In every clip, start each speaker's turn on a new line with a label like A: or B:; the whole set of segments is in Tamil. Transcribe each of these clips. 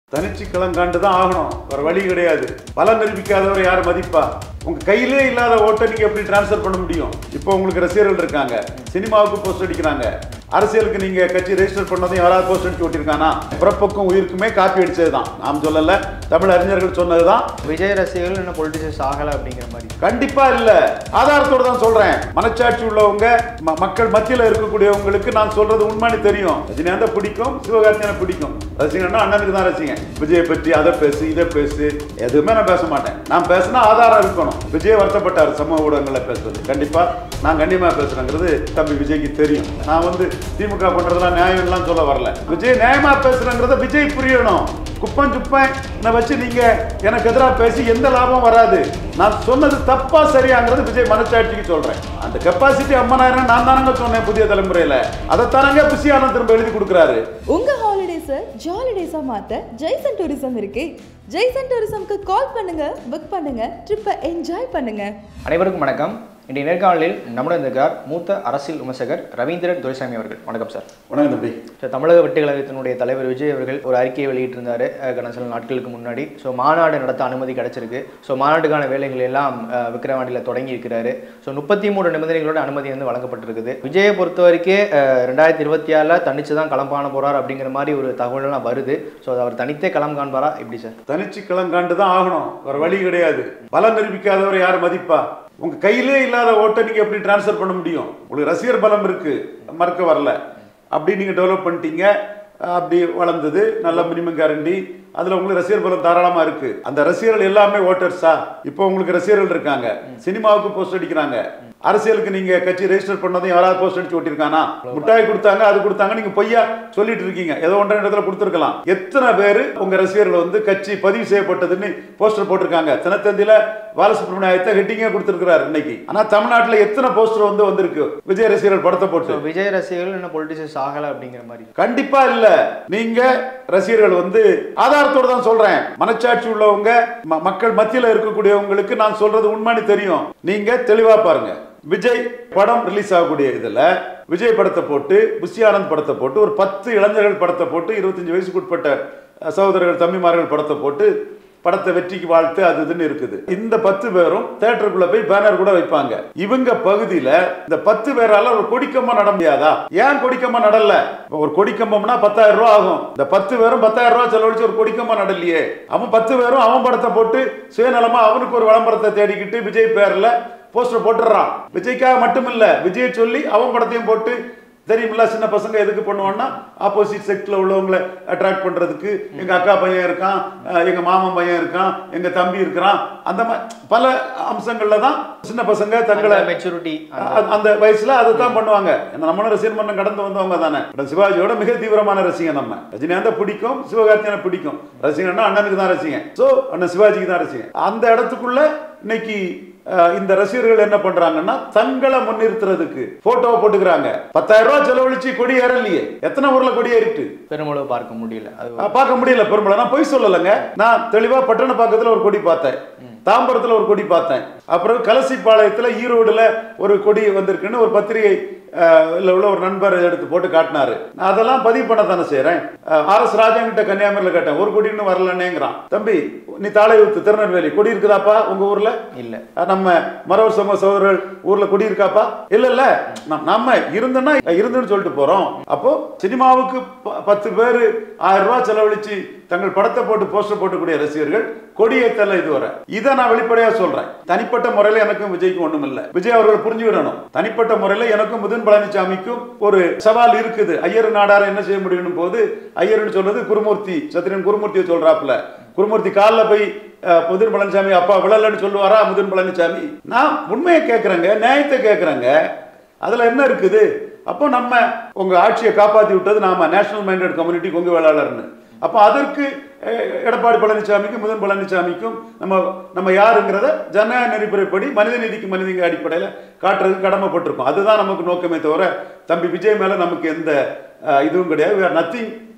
A: தனிச்சு களங்காண்டு தான் ஆகணும் வேற வழி கிடையாது பலம் நிரூபிக்காதவர் யார் மதிப்பா உங்க கையிலே இல்லாத ஓட்டை நீங்க எப்படி டிரான்ஸ்ஃபர் பண்ண முடியும் இப்போ உங்களுக்கு ரசிகர்கள் இருக்காங்க சினிமாவுக்கு போஸ்ட் அடிக்கிறாங்க அரசியலுக்கு நீங்க கட்சி ரெஜிஸ்டர் பண்ணதும் யாராவது போஸ்ட் அடிச்சு ஓட்டிருக்கானா பிறப்புக்கும் உயிருக்குமே காப்பி அடிச்சது தான் நாம் சொல்லல தமிழ் அறிஞர்கள் சொன்னதுதான்
B: விஜய் ரசிகர்கள் இன்னும் பொலிட்டிஷியன்ஸ் ஆகலை அப்படிங்கிற மாதிரி
A: கண்டிப்பா இல்ல ஆதாரத்தோட தான் சொல்றேன் மனச்சாட்சி உள்ளவங்க ம- மக்கள் மத்தியில இருக்கக்கூடியவங்களுக்கு நான் சொல்றது உண்மைன்னு தெரியும் ரஜினிகாந்த பிடிக்கும் சிவகார்த்தியான பிடிக்கும் ரசிகன்னா அண்ணனுக்கு தான் ரசிகன் விஜயை பற்றி அதை பேசு இதை பேசு எதுவுமே நான் பேச மாட்டேன் நான் பேசினா ஆதாரம் இருக்கணும் விஜய் வருத்தப்பட்டார் சமூக ஊடகங்களில் பேசுறது கண்டிப்பா நான் கண்ணியமா பேசுறேங்கிறது தம்பி விஜய்க்கு தெரியும் நான் வந்து திமுக பண்றதெல்லாம் நியாயம்லாம் சொல்ல வரல விஜய் நியாயமா பேசுறேங்கிறத விஜய் புரியணும் குப்பம் சுப்பம் வச்சு நீங்க எனக்கு எதிராக பேசி எந்த லாபம் வராது நான் சொன்னது தப்பா சரியாங்கிறது விஜய் மனச்சாட்சிக்கு சொல்றேன் அந்த கெப்பாசிட்டி ஐம்பதாயிரம் நான் தானங்க சொன்னேன் புதிய தலைமுறையில அதைத்தானங்க புசி ஆனந்த் திரும்ப எழுதி கொடுக்குறாரு
C: உங்க ஹாலிடேஸை ஜாலிடேஸா மாத்த ஜெய்சன் டூரிசம் இருக்கு ஜெய்சன் டூரிசம்க்கு கால் பண்ணுங்க புக் பண்ணுங்க ட்ரிப்பை என்ஜாய் பண்ணுங்க
B: அனைவருக்கும் வணக்கம் இன்றைய நேர்காணலில் நம்முடன் இருக்கிறார் மூத்த அரசியல் விமர்சகர் ரவீந்திரன் துரைசாமி அவர்கள் வணக்கம் சார்
A: வணக்கம் தம்பி
B: ஸோ தமிழக வெற்றி கழகத்தினுடைய தலைவர் விஜய் அவர்கள் ஒரு அறிக்கையை வெளியிட்டிருந்தாரு அஹ், கடந்த சில நாட்களுக்கு முன்னாடி ஸோ மாநாடு நடத்த அனுமதி கிடைச்சிருக்கு ஸோ மாநாட்டுக்கான வேலைகள் எல்லாம் அஹ், விக்கிரவாண்டியில் தொடங்கி இருக்கிறாரு ஸோ முப்பத்தி மூணு நிபந்தனைகளோட அனுமதி வந்து வழங்கப்பட்டிருக்குது விஜயை பொறுத்த வரைக்கும் அஹ், ரெண்டாயிரத்தி இருபத்தி ஆறில் தனிச்சு தான் களம் காண போறார் அப்படிங்கிற மாதிரி ஒரு தகவலெல்லாம் வருது ஸோ அவர் தனித்தே களம் காண்பாரா எப்படி சார்
A: தனிச்சு களங்காண்டு தான் ஆகணும் வேற வழி கிடையாது பலம் நிரூபிக்காதவர் யார் மதிப்பா உங்க கையிலே இல்லாத ஓட்டை நீங்க எப்படி டிரான்ஸ்ஃபர் பண்ண முடியும் உங்களுக்கு ரசிகர் பலம் இருக்கு மறுக்க வரல அப்படி நீங்க டெவலப் பண்ணிட்டீங்க அப்படி வளர்ந்தது நல்ல மினிமம் கேரண்டி அதுல உங்களுக்கு ரசிகர் பலம் தாராளமா இருக்கு அந்த ரசிகர்கள் எல்லாமே ஓட்டர்ஸா இப்போ உங்களுக்கு ரசிகர்கள் இருக்காங்க சினிமாவுக்கு போஸ்ட் அடிக்கிறாங்க அரசியலுக்கு நீங்க கட்சி ரெஜிஸ்டர் பண்ணதும் யாராவது போஸ்ட் அடிச்சு ஓட்டிருக்கானா முட்டாய் கொடுத்தாங்க அது கொடுத்தாங்க நீங்க பொய்யா சொல்லிட்டு இருக்கீங்க ஏதோ ஒன்றரை இடத்துல கொடுத்துருக்கலாம் எத்தனை பேர் உங்க ரசிகர்கள் வந்து கட்சி பதிவு செய்யப்பட்டதுன்னு போஸ்டர் போட்டிருக்காங்க தினத்தந்தியில பாலசுப்ரமணிய ஆயத்தை ஹெட்டிங்கே கொடுத்துருக்கிறாரு இன்னைக்கு ஆனா தமிழ்நாட்டுல எத்தனை போஸ்டர் வந்து வந்திருக்கு விஜய் ரசிகர்கள் படத்தை
B: ஸோ
A: போட்டு
B: விஜய் ரசிகர்கள் இன்னும் பொலிட்டிஷியன்ஸ் ஆகலை அப்படிங்கிற மாதிரி
A: கண்டிப்பா இல்ல நீங்க ரசிகர்கள் வந்து ஆதாரத்தோட தான் சொல்றேன் மனச்சாட்சி உள்ளவங்க ம- மக்கள் மத்தியில இருக்கக்கூடியவங்களுக்கு நான் சொல்றது உண்மைன்னு தெரியும் நீங்க தெளிவா பாருங்க விஜய் படம் ரிலீஸ் ஆகக்கூடிய இதுல விஜய் படத்தை போட்டு புஷி ஆனந்த் படத்தை போட்டு ஒரு பத்து இளைஞர்கள் படத்தை போட்டு இருபத்தஞ்சு வயசுக்கு உட்பட்ட அஹ், சகோதரர்கள் தம்பிமார்கள் படத்தை போட்டு படத்தை வெற்றிக்கு வாழ்த்து அது இதுன்னு இருக்குது இந்த பத்து பேரும் தேட்டருக்குள்ள போய் பேனர் கூட வைப்பாங்க இவங்க பகுதியில இந்த பத்து பேரால ஒரு கொடிக்கம்பம் நட முடியாதா ஏன் கொடிக்கம்பம் நடல இப்ப ஒரு கொடிக்கம்பம்னா பத்தாயிரம் ரூபாய் ஆகும் இந்த பத்து பேரும் பத்தாயிரம் ரூபாய் செலவழிச்சு ஒரு கொடிக்கம்பம் நடலையே அவன் பத்து பேரும் அவன் படத்தை போட்டு சுயநலமா அவனுக்கு ஒரு விளம்பரத்தை தேடிக்கிட்டு விஜய் பேர்ல போஸ்டர் போட்டுடுறான் விஜய்க்காக மட்டும் இல்ல விஜய் சொல்லி அவன் படத்தையும் போட்டு தெரியுமில்ல சின்ன பசங்க எதுக்கு பண்ணுவான்னா ஆப்போசிட் செக்ட்ல உள்ளவங்களை அட்ராக்ட் பண்றதுக்கு எங்க அக்கா பையன் இருக்கான் அஹ் எங்க மாமன் பையன் இருக்கான் எங்க தம்பி இருக்கிறான் அந்த மாதிரி பல அம்சங்கள்ல தான் சின்ன பசங்க தங்களை
B: மெச்சூரிட்டி
A: அ- அந்த வயசுல அதை தான் பண்ணுவாங்க ஏன்னா நம்மளும் ரசிகர் மன்றம் கடந்து வந்தவங்க தானே இப்ப சிவாஜியோட மிக தீவிரமான ரசிகன் நம்ம ரஜினிகாந்த பிடிக்கும் சிவகார்த்தியான பிடிக்கும் ரசிகன்னா அண்ணனுக்கு தான் ரசிகன் சோ அண்ணன் சிவாஜிக்கு தான் ரசிகன் அந்த இடத்துக்குள்ள இன்னைக்கு அஹ், இந்த ரசிகர்கள் என்ன பண்றாங்கன்னா தங்களை முன்னிறுத்துறதுக்கு போட்டோவை போட்டுக்கிறாங்க பத்தாயிரம் ரூபாய் செலவழிச்சு கொடி ஏறலையே எத்தனை ஊர்ல கொடி ஏறிட்டு
B: பெருமளவு பார்க்க முடியல அது
A: ஆ, பார்க்க முடியல பெரும்பல நான் பொய் சொல்லலைங்க நான் தெளிவா பட்டண பக்கத்துல ஒரு கொடி பார்த்தேன் தாம்பரத்துல ஒரு கொடி பார்த்தேன் அப்புறம் கலசிப்பாளையத்துல ஈரோடுல ஒரு கொடி வந்திருக்குன்னு ஒரு பத்திரிகை அஹ், இல்ல உள்ள ஒரு நண்பர் எடுத்து போட்டு காட்டினாரு நான் அதெல்லாம் பதிவு பண்ண தானே செய்யறேன் ஆர் எஸ் ராஜாங்கிட்ட கன்னியாகுமரியில கேட்டேன் ஒரு கொடி இன்னும் வரலன்னேங்கிறான் தம்பி நீ தாளையூத்து திருநெல்வேலி கொடி இருக்குதாப்பா உங்க ஊர்ல
B: இல்ல
A: அஹ் நம்ம மரவர் சமூக சகோதரர்கள் ஊர்ல குடி இருக்காப்பா இல்ல இல்ல நம்- நம்ம இருந்தோம்னா இருந்துன்னு சொல்லிட்டு போறோம் அப்போ சினிமாவுக்கு ப- பத்து பேர் ஆயிரம் ரூபாய் செலவழிச்சு தங்கள் படத்தை போட்டு போஸ்டர் போட்டுக்கூடிய ரசிகர்கள் கொடியேத்தல இது வர இதை நான் வெளிப்படையா சொல்றேன் தனிப்பட்ட முறையில எனக்கும் விஜய்க்கும் ஒண்ணும் இல்ல விஜய் அவர்கள் புரிஞ்சுவிடணும் தனிப்பட்ட முறையில எனக்கும் முதன் பழனிசாமிக்கும் ஒரு சவால் இருக்குது ஐயர் நாடார என்ன செய்ய முடியும் போது ஐயர்னு சொல்றது குருமூர்த்தி சத்திரன் குருமூர்த்தியை சொல்றாப்புல குருமூர்த்தி காலில் போய் அஹ், முதன் பழனிசாமி அப்பா விழலன்னு சொல்லுவாரா முதன் பழனிசாமி நான் உண்மையை கேட்கறேங்க நியாயத்தை கேட்கறேங்க அதுல என்ன இருக்குது அப்போ நம்ம உங்க ஆட்சியை காப்பாத்தி விட்டது நாம நேஷனல் மைண்டட் கம்யூனிட்டி கொங்கு வேளாளர்னு அப்போ அதற்கு அஹ், எடப்பாடி பழனிசாமிக்கும் முதன் பழனிசாமிக்கும் நம்ம நம்ம யாருங்கிறத ஜனநாயக நெறிமுறைப்படி மனித நீதிக்கு மனிதங்க அடிப்படையில் காட்டுறதுக்கு கடமைப்பட்டிருக்கோம் அதுதான் நமக்கு நோக்கமே தவிர தம்பி விஜய் மேல நமக்கு எந்த அஹ், இதுவும் கிடையாது nothing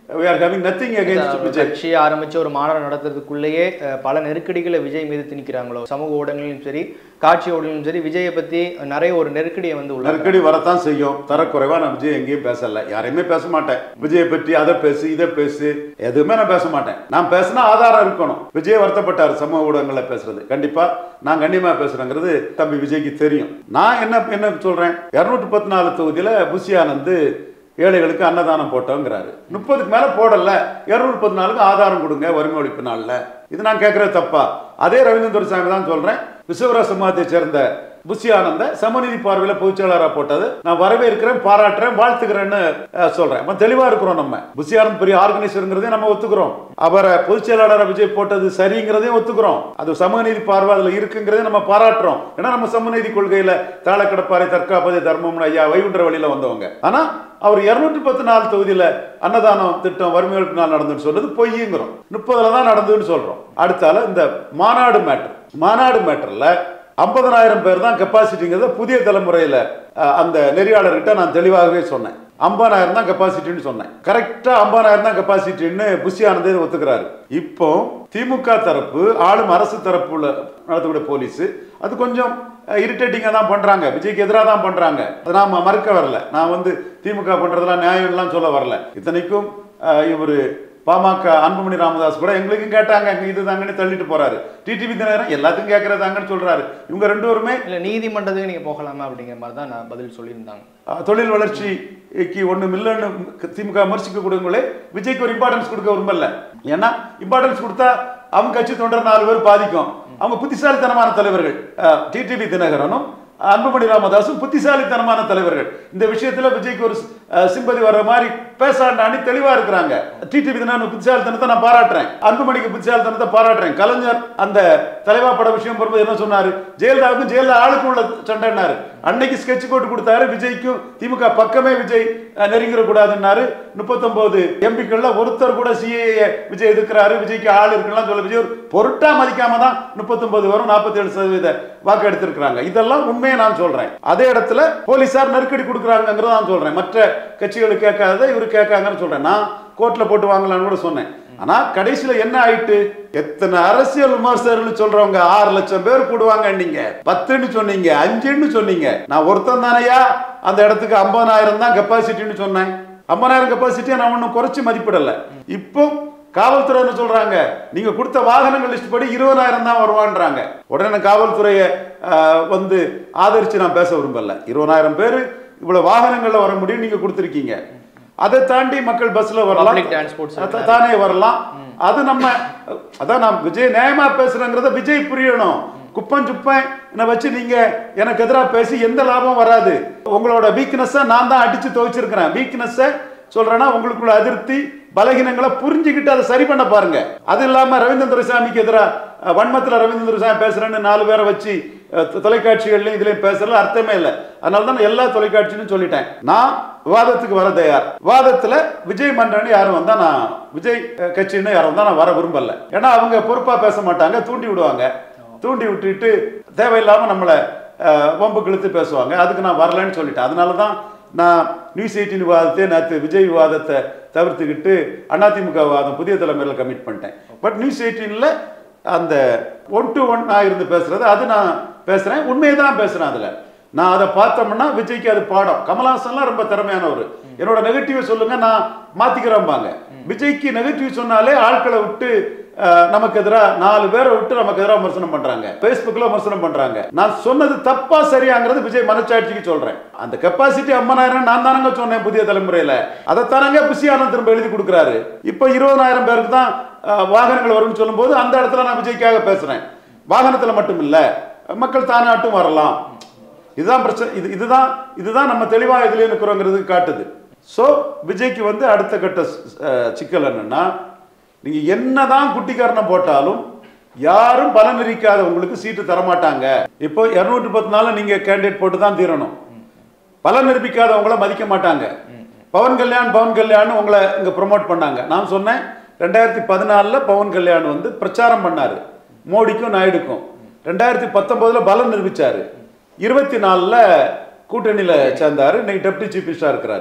A: we are having nothing against
B: ஒரு
A: விஜய்
B: கட்சியை ஆரம்பிச்சு ஒரு மாநாடு நடத்துறதுக்குள்ளேயே அஹ், பல நெருக்கடிகளை விஜய் மீது திணிக்கிறாங்களோ சமூக ஊடகங்களிலும் சரி காட்சி ஊடகங்களிலும் சரி விஜயை பத்தி நிறைய ஒரு நெருக்கடியை வந்து உள்ள
A: நெருக்கடி வரத்தான் செய்யும் தரக்குறைவா நான் விஜய் எங்கேயும் பேசல யாரையுமே பேச மாட்டேன் விஜயை பற்றி அதை பேசு இதை பேசு எதுவுமே நான் பேச மாட்டேன் நான் பேசினா ஆதாரம் இருக்கணும் விஜய் வருத்தப்பட்டார் சமூக ஊடகங்களில் பேசுறது கண்டிப்பா நான் கண்ணியமா பேசுறேங்கிறது தம்பி விஜய்க்கு தெரியும் நான் என்ன என்ன சொல்றேன் இருநூற்றி பத்து நாலு தொகுதியில புஷி ஆனந்த் ஏழைகளுக்கு அன்னதானம் போட்டோங்கிறாரு முப்பதுக்கு மேல போடல இருநூறு முப்பது நாளுக்கு ஆதாரம் கொடுங்க வறுமை ஒழிப்பு நாள்ல இது நான் கேட்கறது தப்பா அதே ரவீந்திர துரைசாமி தான் சொல்றேன் விசுவர சமூகத்தை சேர்ந்த புஷி ஆனந்த சமநிதி பார்வையில பொதுச்செயலாளரா போட்டது நான் வரவேற்கிறேன் பாராட்டுறேன் வாழ்த்துக்கிறேன்னு அஹ், சொல்றேன் அப்ப தெளிவா இருக்கிறோம் நம்ம புஷி ஆனந்த் பெரிய ஆர்கனைசருங்கிறதையும் நம்ம ஒத்துக்கிறோம் அவரை பொதுச்செயலாளரா விஜய் போட்டது சரிங்கிறதையும் ஒத்துக்கிறோம் அது சமநீதி பார்வை அதுல இருக்குங்கிறதையும் நம்ம பாராட்டுறோம் ஏன்னா நம்ம சமநீதி கொள்கையில தாழ கிடப்பாரை தற்காப்பதை தர்மம்னு ஐயா வைகுண்ட வழியில வந்தவங்க ஆனா அவர் இருநூற்றி பத்து நாள் தொகுதியில அன்னதானம் திட்டம் வறுமை ஒழிப்பு நாள் நடந்துன்னு சொல்றது பொய்யுங்கிறோம் முப்பதுல தான் நடந்ததுன்னு சொல்றோம் அடுத்தால இந்த மாநாடு மேட்டர் மாநாடு மேட்டர்ல ஐம்பதனாயிரம் பேர் தான் கெப்பாசிட்டிங்கிறத புதிய தலைமுறையில அஹ், அந்த நெறியாளர்கிட்ட நான் தெளிவாகவே சொன்னேன் ஐம்பதாயிரம் தான் கெப்பாசிட்டின்னு சொன்னேன் கரெக்டா ஐம்பதாயிரம் தான் கெப்பாசிட்டின்னு புஷி ஆனந்தே ஒத்துக்கிறாரு இப்போ திமுக தரப்பு ஆளும் அரசு தரப்புல நடத்தக்கூடிய போலீஸ் அது கொஞ்சம் இரிட்டேட்டிங்காக தான் பண்றாங்க விஜய்க்கு எதிராக தான் பண்றாங்க அதை நான் மறுக்க வரல நான் வந்து திமுக பண்றதெல்லாம் நியாயம்லாம் சொல்ல வரல இத்தனைக்கும் அஹ், இவரு பாமக அன்புமணி ராமதாஸ் கூட எங்களுக்கும் கேட்டாங்க எங்க இது தாங்கன்னு தள்ளிட்டு போறாரு டிடிவி தினகரன் எல்லாத்துக்கும் கேட்கறதாங்கன்னு சொல்றாரு இவங்க ரெண்டு பேருமே
B: இல்ல நீதிமன்றத்துக்கு நீங்க போகலாமா அப்படிங்கிற மாதிரி தான் நான் பதில் சொல்லியிருந்தாங்க
A: அஹ், தொழில் வளர்ச்சிக்கு ஒண்ணும் இல்லைன்னு திமுக விமர்சிக்க கூடங்களே விஜய்க்கு ஒரு இம்பார்ட்டன்ஸ் கொடுக்க விரும்பல ஏன்னா இம்பார்ட்டன்ஸ் கொடுத்தா அவங்க கட்சி தொண்டர் நாலு பேர் பாதிக்கும் அவங்க புத்திசாலித்தனமான தலைவர்கள் டிடிவி தினகரனும் அன்புமணி ராமதாசும் புத்திசாலித்தனமான தலைவர்கள் இந்த விஷயத்துல விஜய்க்கு ஒரு அஹ், சிம்பதி வர்ற மாதிரி பேசாண்டானி தெளிவா இருக்கிறாங்க டிடிவி தினகரன் புத்திசாலித்தனத்தை நான் பாராட்டுறேன் அன்புமணிக்கு புத்திசாலித்தனத்தை பாராட்டுறேன் கலைஞர் அந்த தலைவா பட விஷயம் வரும்போது என்ன சொன்னாரு ஜெயலலிதாவுக்கும் ஜெயலலிதா ஆளுக்கும் உள்ள சண்டைனாரு அன்னைக்கு ஸ்கெட்ச் போட்டு கொடுத்தாரு விஜய்க்கும் திமுக பக்கமே விஜய் அஹ், நெருங்கிட கூடாதுன்னாரு முப்பத்தொன்பது எம்பிக்கள்ல ஒருத்தர் கூட சிஏ விஜய் எதிர்க்கிறாரு விஜய்க்கு ஆள் இருக்குலாம் சொல்ல விஜய் ஒரு பொருட்டா மதிக்காம தான் முப்பத்தொன்பது வரும் நாற்பத்தி ஏழு சதவீத வாக்கு எடுத்திருக்கிறாங்க இதெல்லாம் உண்மையை நான் சொல்றேன் அதே இடத்துல போலீசார் நெருக்கடி கொடுக்குறாங்கிறத நான் சொல்றேன் மற்ற கட்சிகள் கேட்காத இவரு கேட்காங்கன்னு சொல்றேன் நான் கோர்ட்ல போட்டு வாங்கலாம்னு கூட சொன்னேன் ஆனா கடைசியில என்ன ஆயிட்டு எத்தனை அரசியல் விமர்சகர்கள் சொல்றவங்க ஆறு லட்சம் பேர் கூடுவாங்க நீங்க பத்துன்னு சொன்னீங்க அஞ்சுன்னு சொன்னீங்க நான் ஒருத்தன் தானையா அந்த இடத்துக்கு ஐம்பதாயிரம் தான் கெப்பாசிட்டின்னு சொன்னேன் ஐம்பதாயிரம் கெப்பாசிட்டியை நான் ஒன்றும் குறைச்சு மதிப்பிடல இப்போ காவல்துறை என்ன சொல்றாங்க நீங்க கொடுத்த வாகனங்கள் லிஸ்ட் படி இருபதாயிரம் தான் வருவான்றாங்க உடனே காவல்துறையை ஆஹ், வந்து ஆதரிச்சு நான் பேச விரும்பல இருபதாயிரம் பேர் இவ்வளவு வாகனங்கள்ல வர முடியும் நீங்க கொடுத்துருக்கீங்க அதை தாண்டி மக்கள் பஸ்ல வரலாம்
B: Public transports
A: தா- தானே வரலாம் அது நம்ம அதான் நான் விஜய் நியாயமா பேசுறேங்கிறத விஜய் புரியணும் குப்பம் சுப்பம் என்னை வச்சு நீங்க எனக்கு எதிராக பேசி எந்த லாபம் வராது உங்களோட வீக்னஸை நான் தான் அடிச்சு துவைச்சிருக்கிறேன் வீக்னஸை சொல்றேன்னா உங்களுக்குள்ள அதிருப்தி பலகீனங்களை புரிஞ்சுக்கிட்டு அதை சரி பண்ண பாருங்க அது இல்லாம ரவீந்திர துரைசாமிக்கு எதிராக வன்மத்துல ரவீந்திர துரைசாமி பேசுறேன்னு நாலு பேரை வச்சு அஹ், தொ- தொலைக்காட்சிகள்லயும் இதுலயும் பேசுறது அர்த்தமே இல்லை அதனால தான் நான் எல்லா தொலைக்காட்சியிலும் சொல்லிட்டேன் நான் விவாதத்துக்கு வர தயார் விவாதத்துல விஜய் மன்றன்னு யாரும் வந்தா நான் விஜய் அஹ், கட்சின்னு யாரும் வந்தா நான் வர விரும்பல ஏன்னா அவங்க பொறுப்பா பேச மாட்டாங்க தூண்டி விடுவாங்க தூண்டி விட்டுட்டு தேவையில்லாம நம்மளை அஹ், வம்பு கிழித்து பேசுவாங்க அதுக்கு நான் வரலன்னு சொல்லிட்டேன் அதனால தான் நான் நியூஸ் எயிட்டின் விவாதத்தை நேற்று விஜய் விவாதத்தை தவிர்த்துக்கிட்டு அதிமுக விவாதம் புதிய தலைமுறையில் கமிட் பண்ணிட்டேன் பட் நியூஸ் எயிட்டீனில் அந்த ஒன் டு ஒன் நான் இருந்து பேசுறது அது நான் பேசுறேன் உண்மையை தான் பேசுறேன் அதுல நான் அதை பார்த்தோம்னா விஜய்க்கு அது பாடம் கமல்ஹாசன்லாம் ரொம்ப திறமையானவர் என்னோட நெகட்டிவ் சொல்லுங்க நான் மாத்திக்கிறேன்பாங்க விஜய்க்கு நெகட்டிவ் சொன்னாலே ஆட்களை விட்டு அஹ், நமக்கு எதிராக நாலு பேரை விட்டு நமக்கு எதிராக விமர்சனம் பண்றாங்க Facebookல விமர்சனம் பண்றாங்க நான் சொன்னது தப்பா சரியாங்கிறது விஜய் மனச்சாட்சிக்கு சொல்றேன் அந்த கெப்பாசிட்டி ஐம்பதாயிரம் நான் தானங்க சொன்னேன் புதிய தலைமுறையில அதைத்தானங்க புசியானந்த் திரும்ப எழுதி கொடுக்குறாரு இப்போ இருபதாயிரம் பேருக்கு தான் அஹ், வாகனங்கள் வரும்னு சொல்லும்போது அந்த இடத்துல நான் விஜய்க்காக பேசுறேன் வாகனத்துல மட்டும் இல்ல மக்கள் தானாட்டும் வரலாம் இதுதான் பிரச்சனை இது இதுதான் இதுதான் நம்ம தெளிவா இதுல இருக்கிறோங்கிறது காட்டுது ஸோ விஜய்க்கு வந்து அடுத்த கட்ட அஹ், சிக்கல் என்னன்னா நீங்க என்னதான் குட்டிக்காரணம் போட்டாலும் யாரும் பலன் இருக்காத உங்களுக்கு சீட்டு தரமாட்டாங்க இப்போ இருநூற்றி பத்து நாள் நீங்க கேண்டிடேட் போட்டு தான் தீரணும் பலன் நிரூபிக்காதவங்கள மதிக்க மாட்டாங்க பவன் கல்யாண் பவன் கல்யாண் உங்களை இங்க ப்ரொமோட் பண்ணாங்க நான் சொன்னேன் ரெண்டாயிரத்தி பதினாலுல பவன் கல்யாண் வந்து பிரச்சாரம் பண்ணாரு மோடிக்கும் நாயுடுக்கும் ரெண்டாயிரத்தி பத்தொன்பதுல பலன் நிரூபிச்சாரு இருபத்தி நாலுல கூட்டணியில சேர்ந்தாரு இன்னைக்கு டெப்டி சீஃப் மினிஸ்டரா இருக்கிறாரு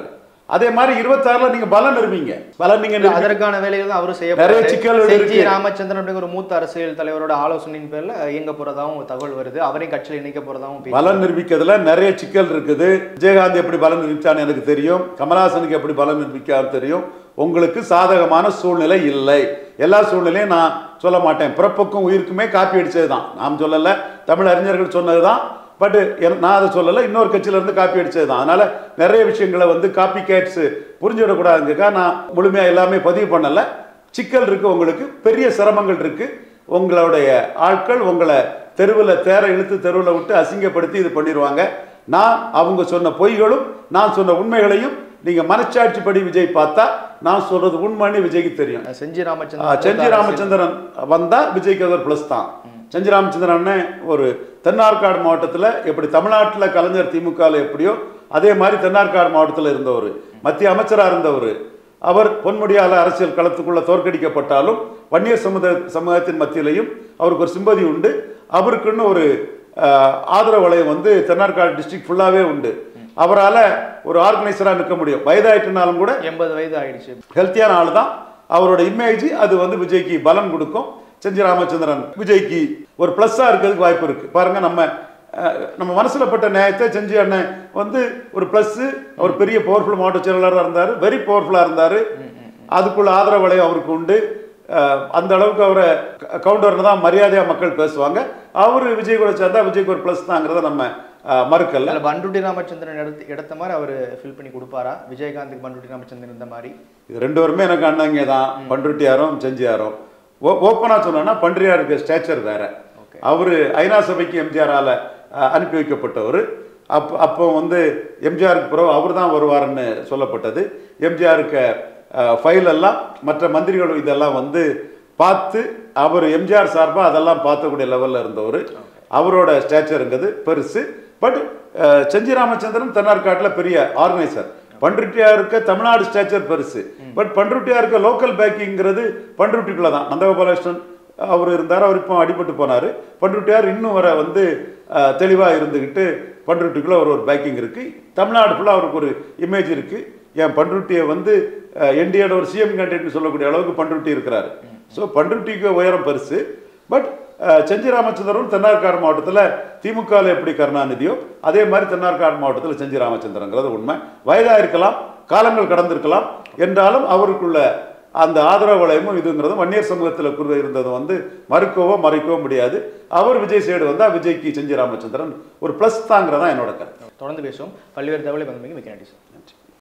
A: அதே மாதிரி இருபத்தாறுல நீங்க பலம் நிறுவீங்க பலம் நீங்க நிரூபி-
B: அதற்கான வேலைகள் தான் அவரும் செய்ய
A: நிறைய
B: போறாரு.
A: சிக்கல்கள்
B: செஞ்சி
A: இருக்கு.
B: ராமச்சந்திரன் அப்படிங்கிற ஒரு மூத்த அரசியல் தலைவரோட ஆலோசனையின் பேர்ல இயங்க போறதாவும் தகவல் வருது அவரையும் கட்சியில் இணைக்க போறதாவும் பேச்சு.
A: பலம் நிரூபிக்கிறதுல நிறைய சிக்கல் இருக்குது விஜயகாந்த் எப்படி பலம் நிரூபிச்சான்னு எனக்கு தெரியும் கமலஹாசனுக்கு எப்படி பலம் நிரூபிக்கான்னு தெரியும் உங்களுக்கு சாதகமான சூழ்நிலை இல்லை எல்லா சூழ்நிலையும் நான் சொல்ல மாட்டேன் பிறப்புக்கும் உயிருக்குமே காப்பி அடிச்சது தான் நாம் சொல்லலை தமிழ் அறிஞர்கள் சொன்னது தான் பட் நான் அதை சொல்லலை இன்னொரு கட்சியில இருந்து காப்பி அடிச்சது தான் அதனால நிறைய விஷயங்களை வந்து காப்பி கேட்ஸ் புரிஞ்சுவிடக்கூடாதுங்கக்கா நான் முழுமையா எல்லாமே பதிவு பண்ணலை சிக்கல் இருக்கு உங்களுக்கு பெரிய சிரமங்கள் இருக்கு உங்களுடைய ஆட்கள் உங்களை தெருவில் தேர இழுத்து தெருவில் விட்டு அசிங்கப்படுத்தி இது பண்ணிடுவாங்க நான் அவங்க சொன்ன பொய்களும் நான் சொன்ன உண்மைகளையும் நீங்க மனச்சாட்சிப்படி விஜய் பார்த்தா நான் சொல்றது உண்மைன்னு விஜய்க்கு தெரியும்
B: செஞ்சி
A: ஆ,
B: ராமச்சந்திரன்
A: செஞ்சி ராமச்சந்திரன் வந்தா விஜய்க்கு அது ஒரு ப்ளஸ் தான் செஞ்சி ராமச்சந்திரன் அண்ணன் ஒரு தென்னார்காடு மாவட்டத்தில் எப்படி தமிழ்நாட்டில் கலைஞர் திமுகவில் எப்படியோ அதே மாதிரி தென்னார்காடு மாவட்டத்தில் இருந்தவர் மத்திய அமைச்சராக இருந்தவர் அவர் பொன்முடியால அரசியல் களத்துக்குள்ள தோற்கடிக்கப்பட்டாலும் வன்னியர் சமுதாய சமூகத்தின் மத்தியிலையும் அவருக்கு ஒரு சிம்பதி உண்டு அவருக்குன்னு ஒரு ஆஹ், ஆதரவு வளையம் வந்து தென்னார்காடு டிஸ்ட்ரிக்ட் ஃபுல்லாகவே உண்டு அவரால் ஒரு ஆர்கனைசராக நிற்க முடியும் வயதாயிட்டுனாலும் கூட
B: எண்பது வயது ஆயிடுச்சு
A: ஹெல்த்தியான ஆள் தான் அவரோட இமேஜ் அது வந்து விஜய்க்கு பலம் கொடுக்கும் செஞ்சி ராமச்சந்திரன் விஜய்க்கு ஒரு ப்ளஸ்ஸாக இருக்கிறதுக்கு வாய்ப்பு இருக்கு பாருங்க நம்ம அஹ், நம்ம மனசுல பட்ட நியாயத்தை செஞ்சி அண்ணன் வந்து ஒரு ப்ளஸ் ஒரு பெரிய பவர்ஃபுல் மாவட்ட செயலாளராக இருந்தார் வெரி பவர்ஃபுல்லாக இருந்தார் அதுக்குள்ள ஆதரவு வளையம் அவருக்கு உண்டு அஹ், அந்த அளவுக்கு அவரை கவுண்டர்னு தான் மரியாதையாக மக்கள் பேசுவாங்க அவர் விஜய் கூட சேர்ந்தா விஜய்க்கு ஒரு ப்ளஸ் தாங்கிறத நம்ம அஹ், மறுக்கல
B: இல்ல பண்ருட்டி ராமச்சந்திரன் எடுத்து எடுத்த மாதிரி அவர் ஃபில் பண்ணி கொடுப்பாரா விஜயகாந்துக்கு பண்ருட்டி ராமச்சந்திரன் இந்த மாதிரி
A: இது ரெண்டு பேருமே எனக்கு அண்ணங்க தான் பண்ருட்டியாரும் செஞ்சியாரும் ஓ ஓப்பனாக சொன்னோன்னா பன்றியாருக்கு ஸ்டேச்சர் வேற அவர் ஐநா சபைக்கு எம்ஜிஆரால அஹ், அனுப்பி வைக்கப்பட்டவர் அப்போ அப்போ வந்து எம்ஜிஆருக்கு பிறகு அவர் தான் வருவாருன்னு சொல்லப்பட்டது எம்ஜிஆருக்கு ஃபைல் எல்லாம் மற்ற மந்திரிகள் இதெல்லாம் வந்து பார்த்து அவர் எம்ஜிஆர் சார்பாக அதெல்லாம் பார்த்தக்கூடிய லெவலில் இருந்தவர் அவரோட ஸ்டேச்சருங்கிறது பெருசு பட் செஞ்சி ராமச்சந்திரன் தென்னார்காட்டில் பெரிய ஆர்கனைசர் பண்ருட்டியாருக்கு தமிழ்நாடு ஸ்டேச்சர் பெருசு பட் பண்ருட்டியாருக்கு லோக்கல் பேக்கிங்கிறது பண்ருட்டிக்குள்ள தான் நந்தகோபாலகிருஷ்ணன் அவர் இருந்தார் அவர் இப்போ அடிபட்டு போனார் பண்ருட்டியார் இன்னும் வர வந்து தெளிவாக இருந்துக்கிட்டு பண்ருட்டிக்குள்ள ஒரு ஒரு பேக்கிங் இருக்கு தமிழ்நாடு ஃபுல்லாக அவருக்கு ஒரு இமேஜ் இருக்கு என் பண்ருட்டியை வந்து என்டிஏட ஒரு சிஎம் கேண்டிடேட்னு சொல்லக்கூடிய அளவுக்கு பண்ருட்டி இருக்கிறாரு ஸோ பண்ருட்டிக்கு உயரம் பெருசு பட் செஞ்சி ராமச்சந்திரன் தென்னார்காடு மாவட்டத்தில் திமுகவில் எப்படி கருணாநிதியோ அதே மாதிரி தென்னார்காடு மாவட்டத்தில் செஞ்சி ராமச்சந்திரங்கிறது உண்மை வயதாக இருக்கலாம் காலங்கள் கடந்திருக்கலாம் என்றாலும் அவருக்குள்ள அந்த ஆதரவு வளையமும் இதுங்கிறதும் வன்னியர் சமூகத்தில் குரு இருந்தது வந்து மறுக்கவோ மறைக்கவோ முடியாது அவர் விஜய் சைடு வந்தால் விஜய்க்கு செஞ்சி ராமச்சந்திரன் ஒரு ப்ளஸ் தாங்கிறதா என்னோட கருத்து
B: தொடர்ந்து பேசுவோம் பல்வேறு தகவலை பகிர்ந்து மிக்க நன்றி சார்